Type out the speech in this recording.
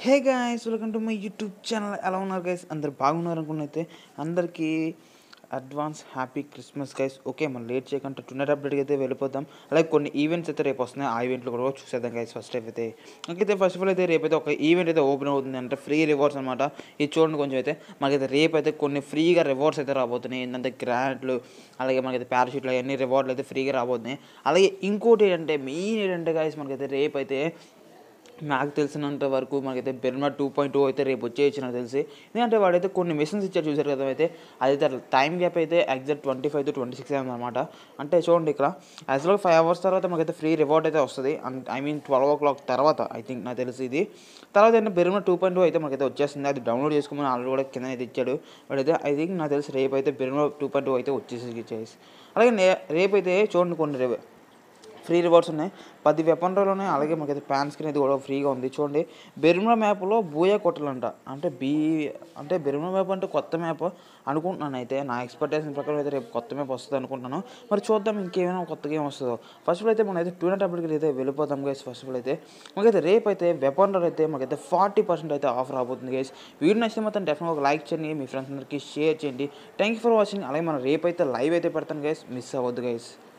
hey guys welcome to my YouTube channel ఎలా ఉన్నారు guys అందరు బాగున్నారు అనుకున్నైతే అందరికీ advance happy Christmas guys okay మనం లేట్ చేయకుండా టున్నర్ అప్డేట్కి అయితే వెళ్ళిపోదాం అలాగే కొన్ని ఈవెంట్స్ అయితే రేపు వస్తున్నాయి ఆ ఈవెంట్లు కూడా చూసేద్దాం గైస్ ఫస్ట్ అయితే అయితే ఫస్ట్ ఆఫ్ ఆల్ అయితే రేపు అయితే ఒక ఈవెంట్ అయితే ఓపెన్ అవుతుంది అంటే ఫ్రీ రివార్డ్స్ అనమాట ఇది చూడండి కొంచెం అయితే మనకైతే రేపు అయితే కొన్ని ఫ్రీగా రివార్డ్స్ అయితే రాబోతున్నాయి ఏంటంటే గ్రాంట్లు అలాగే మనకైతే పారాషూట్లు అవన్నీ రివార్డులు అయితే ఫ్రీగా రాబోతున్నాయి అలాగే ఇంకోటి ఏంటంటే మెయిన్ ఏంటంటే గైస్ మనకైతే రేపు అయితే నాకు తెలిసినంత వరకు మనకైతే బెర్మా టూ పాయింట్ టూ అయితే రేపు వచ్చేయచ్చు నాకు తెలిసి ఎందుకంటే వాడైతే కొన్ని మిషన్స్ ఇచ్చారు చూసారు కదా అయితే అదైతే టైం గ్యాప్ అయితే exact twenty five to twenty six అనమాట అంటే చూడండి ఇక్కడ యాక్చువల్గా ఫైవ్ అవర్స్ తర్వాత మనకైతే ఫ్రీ రివార్డ్ అయితే వస్తుంది I mean twelve o'clock తర్వాత ఐ థింక్ నాకు తెలిసి ఇది తర్వాత ఏంటంటే బెర్మా టూ పాయింట్ టూ అయితే మనకైతే వచ్చేస్తుంది అది డౌన్లోడ్ చేసుకోమని ఆల్రెడీ కూడా కింద అయితే ఇచ్చాడు బట్ అయితే ఐ థింక్ నాకు తెలిసి రేపు అయితే బెర్మా టూ పాయింట్ టూ అయితే వచ్చేసి చేసి అలాగే నే రేపు అయితే చూడండి కొన్ని రేపు ఫ్రీ రివార్డ్స్ ఉన్నాయి పది వెపన్లు ఉన్నాయి అలాగే మనకైతే ప్యాన్ స్క్రీన్ అయితే కూడా ఫ్రీగా ఉంది చూడండి బెర్ముడా మ్యాప్లో బూయా కొట్టాలంట అంటే బీ అంటే బెర్ముడా మ్యాప్ అంటే కొత్త మ్యాప్ అనుకుంటున్నాను అయితే నా ఎక్స్పెక్టేషన్ ప్రకారం అయితే రేపు కొత్త మ్యాప్ వస్తుంది అనుకుంటున్నాను మరి చూద్దాం ఇంకేమైనా కొత్త గేమ్ వస్తుందో ఫస్ట్ ఆఫ్ ఆల్ అయితే మనం అయితే టూ అప్పటికి అయితే వెళ్ళిపోతాం గైస్ ఫస్ట్ ఆఫ్ ఆల్ అయితే మనకైతే రేపు అయితే వెపన్లో అయితే మనకైతే ఫార్టీ పర్సెంట్ అయితే ఆఫర్ రాబోతుంది గైస్ వీడియో నచ్చితే మాత్రం డెఫినెట్గా ఒక లైక్ చేయండి మీ ఫ్రెండ్స్ అందరికీ షేర్ చేయండి థ్యాంక్ యూ ఫర్ వాచింగ్ అలాగే మనం రేపు అయితే లైవ్ అయితే పెడతాను గైస్ మిస్ అవ్వద్దు గైస్